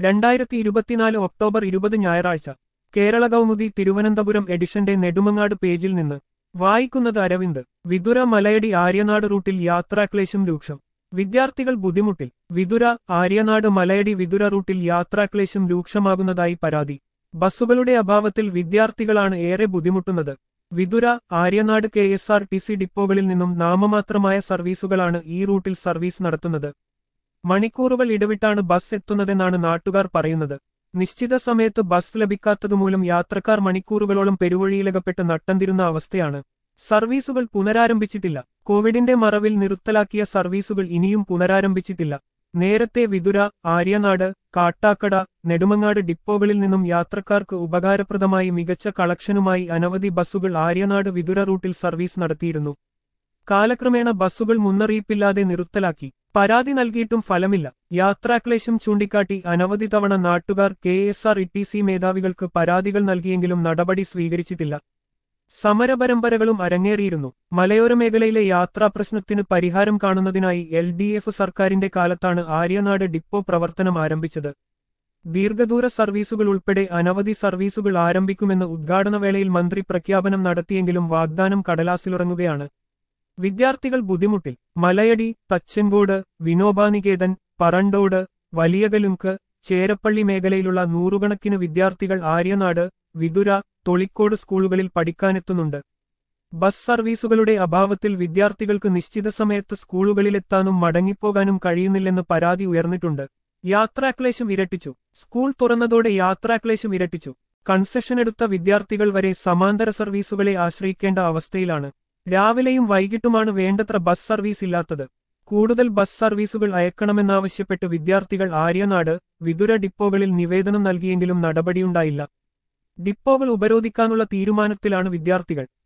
രണ്ടായിരത്തി ഇരുപത്തിനാല് ഒക്ടോബർ ഇരുപത് ഞായറാഴ്ച കേരള കൗമുദി തിരുവനന്തപുരം എഡിഷന്റെ നെടുമങ്ങാട് പേജിൽ നിന്ന് വായിക്കുന്നത് അരവിന്ദ് വിതുര മലയടി ആര്യനാട് റൂട്ടിൽ യാത്രാക്ലേശം രൂക്ഷം വിദ്യാർത്ഥികൾ ബുദ്ധിമുട്ടിൽ വിതുര ആര്യനാട് മലയടി വിതുര റൂട്ടിൽ യാത്രാക്ലേശം രൂക്ഷമാകുന്നതായി പരാതി ബസ്സുകളുടെ അഭാവത്തിൽ വിദ്യാർത്ഥികളാണ് ഏറെ ബുദ്ധിമുട്ടുന്നത് Vithura Aryanad K S R T C ഡിപ്പോകളിൽ നിന്നും നാമമാത്രമായ സർവീസുകളാണ് ഈ റൂട്ടിൽ സർവീസ് നടത്തുന്നത് മണിക്കൂറുകൾ ഇടവിട്ടാണ് ബസ് എത്തുന്നതെന്നാണ് നാട്ടുകാർ പറയുന്നത് നിശ്ചിത സമയത്ത് ബസ് ലഭിക്കാത്തതുമൂലം യാത്രക്കാർ മണിക്കൂറുകളോളം പെരുവഴിയിലകപ്പെട്ട് നട്ടംതിരുന്ന അവസ്ഥയാണ് സർവീസുകൾ പുനരാരംഭിച്ചിട്ടില്ല കോവിഡിന്റെ മറവിൽ നിർത്തലാക്കിയ സർവീസുകൾ ഇനിയും പുനരാരംഭിച്ചിട്ടില്ല നേരത്തെ വിതുര ആര്യനാട് കാട്ടാക്കട നെടുമങ്ങാട് ഡിപ്പോകളിൽ നിന്നും യാത്രക്കാർക്ക് ഉപകാരപ്രദമായി മികച്ച കളക്ഷനുമായി അനവധി ബസ്സുകൾ ആര്യനാട് വിതുര റൂട്ടിൽ സർവീസ് നടത്തിയിരുന്നു കാലക്രമേണ ബസ്സുകൾ മുന്നറിയിപ്പില്ലാതെ നിർത്തലാക്കി പരാതി നൽകിയിട്ടും ഫലമില്ല യാത്രാക്ലേശം ചൂണ്ടിക്കാട്ടി അനവധി തവണ നാട്ടുകാർ K S R E T C മേധാവികൾക്ക് പരാതികൾ നൽകിയെങ്കിലും നടപടി സ്വീകരിച്ചിട്ടില്ല സമരപരമ്പരകളും അരങ്ങേറിയിരുന്നു മലയോര മേഖലയിലെ യാത്രാപ്രശ്നത്തിന് പരിഹാരം കാണുന്നതിനായി എൽ ഡി എഫ് സർക്കാരിന്റെ കാലത്താണ് ആര്യനാട് ഡിപ്പോ പ്രവർത്തനം ആരംഭിച്ചത് ദീർഘദൂര സർവീസുകൾ ഉൾപ്പെടെ അനവധി സർവീസുകൾ ആരംഭിക്കുമെന്ന് ഉദ്ഘാടനവേളയിൽ മന്ത്രി പ്രഖ്യാപനം നടത്തിയെങ്കിലും വാഗ്ദാനം കടലാസിലുറങ്ങുകയാണ് വിദ്യാർത്ഥികൾ ബുദ്ധിമുട്ടിൽ മലയടി തച്ചൻകോട് വിനോബാനികേതൻ പറണ്ടോട് വലിയകലുങ്ക് ചേരപ്പള്ളി മേഖലയിലുള്ള നൂറുകണക്കിന് വിദ്യാർത്ഥികൾ ആര്യനാട് വിതുര തൊളിക്കോട് സ്കൂളുകളിൽ പഠിക്കാനെത്തുന്നുണ്ട് ബസ് സർവീസുകളുടെ അഭാവത്തിൽ വിദ്യാർത്ഥികൾക്ക് നിശ്ചിത സമയത്ത് സ്കൂളുകളിലെത്താനും മടങ്ങിപ്പോകാനും കഴിയുന്നില്ലെന്ന് പരാതി ഉയർന്നിട്ടുണ്ട് യാത്രാക്ലേശം ഇരട്ടിച്ചു സ്കൂൾ തുറന്നതോടെ യാത്രാക്ലേശം ഇരട്ടിച്ചു കൺസെഷൻ എടുത്ത വിദ്യാർത്ഥികൾ വരെ സമാന്തര സർവീസുകളെ ആശ്രയിക്കേണ്ട അവസ്ഥയിലാണ് രാവിലെയും വൈകിട്ടുമാണ് വേണ്ടത്ര ബസ് സർവീസ് ഇല്ലാത്തത് കൂടുതൽ ബസ് സർവീസുകൾ അയക്കണമെന്നാവശ്യപ്പെട്ട് വിദ്യാർത്ഥികൾ ആര്യനാട് വിതുര ഡിപ്പോകളിൽ നിവേദനം നൽകിയെങ്കിലും നടപടിയുണ്ടായില്ല ഡിപ്പോകൾ ഉപരോധിക്കാനുള്ള തീരുമാനത്തിലാണ് വിദ്യാർത്ഥികൾ